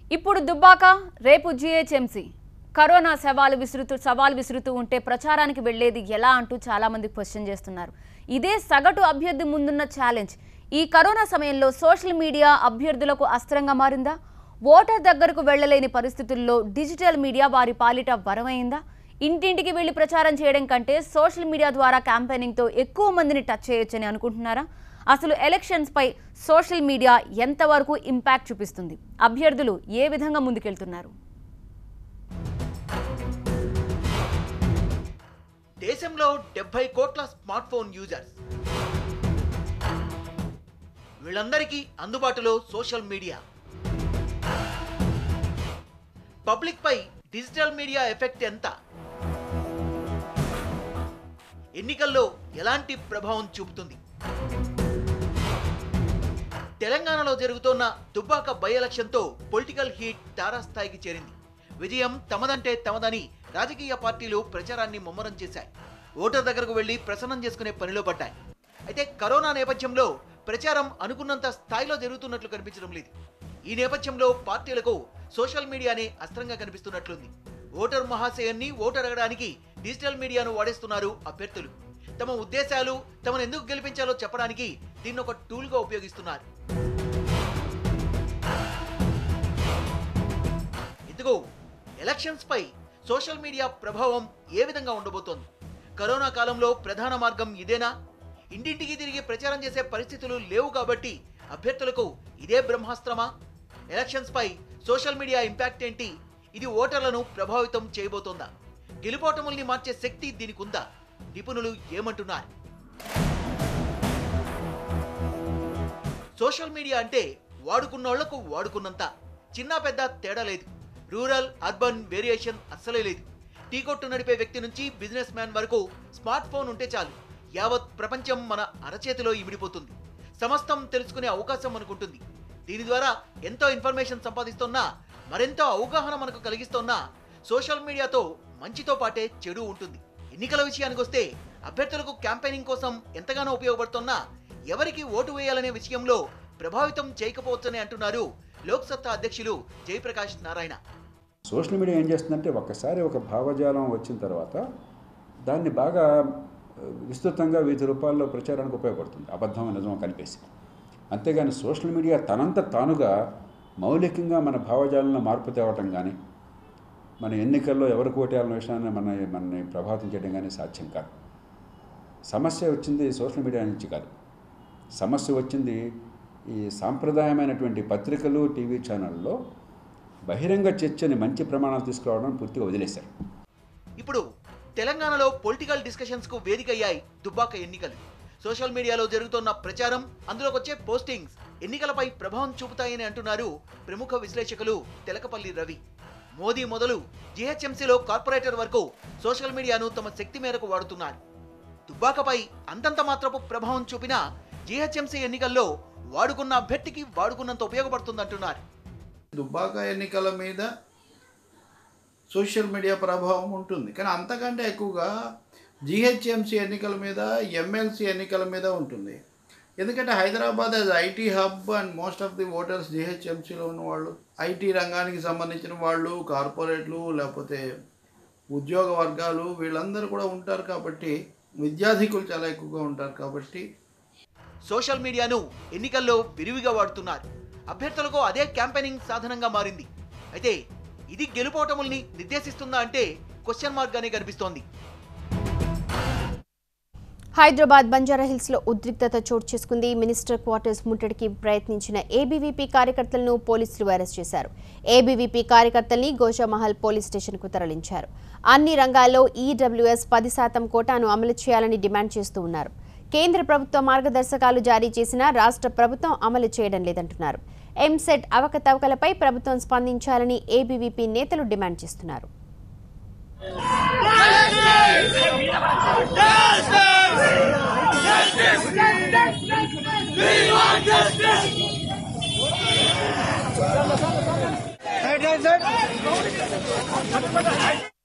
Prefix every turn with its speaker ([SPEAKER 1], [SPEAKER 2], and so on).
[SPEAKER 1] ఇప్పుడు దుబ్బాక రేపు GHMC corona సవాలు విసురుతూ సవాలు విసురుతూ ఉంటే ప్రచారానికి వెళ్లేది ఎలా అంటూ చాలా మంది క్వశ్చన్ చేస్తున్నారు ఇదే సగటు అభ్యర్థి ముందున్న ఛాలెంజ్ ఈ కరోనా సమయంలో సోషల్ మీడియా అభ్యర్థులకు అస్త్రంగా మారిందా ఓటర్ దగ్గరకు వెళ్లలేని పరిస్థితుల్లో డిజిటల్ మీడియా వారి పాలిట వరమైందా ఇంటింటికి వెళ్లి ప్రచారం చేయడం కంటే సోషల్ మీడియా ద్వారా క్యాంపెయినింగ్తో ఎక్కువ మందిని టచ్ చేయొచ్చని అనుకుంటున్నారా అసలు ఎలక్షన్స్ పై సోషల్ మీడియా ఎంతవరకు ఇంపాక్ట్ చూపిస్తుంది అభ్యర్థులు ఏ విధంగా ముందుకెళ్తున్నారు
[SPEAKER 2] దేశంలో డెబ్బై కోట్ల స్మార్ట్ ఫోన్ యూజర్స్ వీళ్ళందరికీ అందుబాటులో సోషల్ మీడియా పబ్లిక్ పై డిజిటల్ మీడియా ఎఫెక్ట్ ఎంత ఎన్నికల్లో ఎలాంటి ప్రభావం చూపుతుంది తెలంగాణలో జరుగుతోన్న దుబ్బాక బై ఎలక్షన్తో పొలిటికల్ హీట్ తారాస్థాయికి చేరింది విజయం తమదంటే తమదని రాజకీయ పార్టీలు ప్రచారాన్ని ముమ్మరం చేశాయి ఓటర్ దగ్గరకు వెళ్లి ప్రసన్నం చేసుకునే పనిలో పడ్డాయి అయితే కరోనా నేపథ్యంలో ప్రచారం అనుకున్నంత స్థాయిలో జరుగుతున్నట్లు కనిపించడం లేదు ఈ నేపథ్యంలో పార్టీలకు సోషల్ మీడియానే అస్త్రంగా కనిపిస్తున్నట్లుంది ఓటర్ మహాశయాన్ని ఓటు అడగడానికి డిజిటల్ మీడియాను వాడేస్తున్నారు అభ్యర్థులు తమ ఉద్దేశాలు తమను ఎందుకు గెలిపించాలో చెప్పడానికి దీన్ని ఒక టూల్గా ఉపయోగిస్తున్నారు ఇదిగో ఎలక్షన్స్ పై సోషల్ మీడియా ప్రభావం ఏ విధంగా ఉండబోతోంది కరోనా కాలంలో ప్రధాన మార్గం ఇదేనా ఇంటింటికి తిరిగి ప్రచారం చేసే పరిస్థితులు లేవు కాబట్టి అభ్యర్థులకు ఇదే బ్రహ్మాస్త్రమా ఎలక్షన్స్ పై సోషల్ మీడియా ఇంపాక్ట్ ఏంటి ఇది ఓటర్లను ప్రభావితం చేయబోతోందా గెలుపోటముల్ని మార్చే శక్తి దీనికి ఉందా నిపుణులు ఏమంటున్నారు సోషల్ మీడియా అంటే వాడుకున్నోళ్లకు వాడుకున్నంత చిన్న పెద్ద తేడా లేదు రూరల్ అర్బన్ వేరియేషన్ అస్సలే లేదు టీ కొట్టు నడిపే వ్యక్తి నుంచి బిజినెస్ మ్యాన్ వరకు స్మార్ట్ ఫోన్ ఉంటే చాలు యావత్ ప్రపంచం మన అరచేతిలో ఇమిడిపోతుంది సమస్తం తెలుసుకునే అవకాశం మనకుంటుంది దీని ద్వారా ఎంతో ఇన్ఫర్మేషన్ సంపాదిస్తున్నా మరెంతో అవగాహన మనకు కలిగిస్తున్నా సోషల్ మీడియాతో మంచితో పాటే చెడు ఉంటుంది ఎన్నికల విషయానికి వస్తే అభ్యర్థులకు క్యాంపెయినింగ్ కోసం ఎంతగానో ఉపయోగపడుతున్నా ఎవరికి ఓటు వేయాలనే విషయంలో ప్రభావితం చేయకపోవచ్చని అంటున్నారు లోక్సత్తా అధ్యక్షులు జయప్రకాష్ నారాయణ
[SPEAKER 3] సోషల్ మీడియా ఏం చేస్తుందంటే ఒక్కసారి ఒక భావజాలం వచ్చిన తర్వాత దాన్ని బాగా ఆ, విస్తృతంగా వివిధ రూపాల్లో ప్రచారానికి ఉపయోగపడుతుంది అబద్ధం నిజం కలిపేసి అంతేగాని సోషల్ మీడియా తనంత తానుగా మౌలికంగా మన భావజాలంలో మార్పు తేవటం కానీ మన ఎన్నికల్లో ఎవరికి ఓటేయాలన్న విషయాన్ని మన మనని ప్రభావితం చేయడం కానీ సాధ్యం కాదు సమస్య వచ్చింది సోషల్ మీడియా నుంచి కాదు సమస్య వచ్చింది ఈ సాంప్రదాయమైనటువంటి పత్రికలు టీవీ ఛానళ్ళలో బహిరంగ చర్చని మంచి ప్రమాణాలు తీసుకురావడం పూర్తిగా వదిలేశారు
[SPEAKER 2] ఇప్పుడు తెలంగాణలో పొలిటికల్ డిస్కషన్స్ కు వేదికయ్యాయి దుబ్బాక ఎన్నికలు సోషల్ మీడియాలో జరుగుతున్న ప్రచారం అందులోకి వచ్చే పోస్టింగ్స్ ఎన్నికలపై ప్రభావం చూపుతాయని అంటున్నారు ప్రముఖ విశ్లేషకులు తెలకపల్లి రవి మోదీ మొదలు జీహెచ్ఎంసీలో కార్పొరేటర్ వరకు సోషల్ మీడియాను తమ శక్తి మేరకు వాడుతున్నారు దుబ్బాకపై అంతంత మాత్రపు ప్రభావం చూపిన జీహెచ్ఎంసీ ఎన్నికల్లో వాడుకున్న అభ్యర్థికి వాడుకున్నంత ఉపయోగపడుతుందంటున్నారు
[SPEAKER 4] దుబ్బాక ఎన్నికల మీద సోషల్ మీడియా ప్రభావం ఉంటుంది కానీ అంతకంటే ఎక్కువగా జిహెచ్ఎంసీ ఎన్నికల మీద ఎమ్మెల్సీ ఎన్నికల మీద ఉంటుంది ఎందుకంటే Hyderabad as IT hub and most of the voters జిహెచ్ఎంసీలో ఉన్న వాళ్ళు ఐటీ రంగానికి సంబంధించిన వాళ్ళు కార్పొరేట్లు లేకపోతే ఉద్యోగ వర్గాలు వీళ్ళందరూ కూడా ఉంటారు కాబట్టి విద్యాధికులు చాలా ఎక్కువగా ఉంటారు కాబట్టి
[SPEAKER 2] సోషల్ మీడియాను ఎన్నికల్లో విరివిగా వాడుతున్నారు అభ్యర్థులకు అదే క్యాంపెయినింగ్ సాధనంగా మారింది అయితే ఇది గెలుపోటముల్ని నిర్దేశిస్తుందా అంటే క్వశ్చన్ మార్క్ గానే కనిపిస్తోంది
[SPEAKER 5] హైదరాబాద్ బంజారాహిల్స్ లో ఉద్రిక్తత చోటు చేసుకుంది మినిస్టర్ క్వార్టర్స్ ముట్టడికి ప్రయత్నించిన ఏబీవీపీ కార్యకర్తలను పోలీసులు అరెస్ట్ చేశారు ఏబీవీపీ కార్యకర్తల్ని గోషామహల్ పోలీస్ స్టేషన్ కు తరలించారు అన్ని రంగాల్లో ఈడబ్ల్యూఎస్ పది శాతం కోటాను అమలు చేయాలని డిమాండ్ చేస్తూ ఉన్నారు కేంద్ర ప్రభుత్వ మార్గదర్శకాలు జారీ చేసినా రాష్ట్ర ప్రభుత్వం అమలు చేయడం లేదంటున్నారు ఎంసెట్ అవకతవకలపై ప్రభుత్వం స్పందించాలని ఏబీవీపీ నేతలు డిమాండ్ చేస్తున్నారు
[SPEAKER 6] Side, side, side.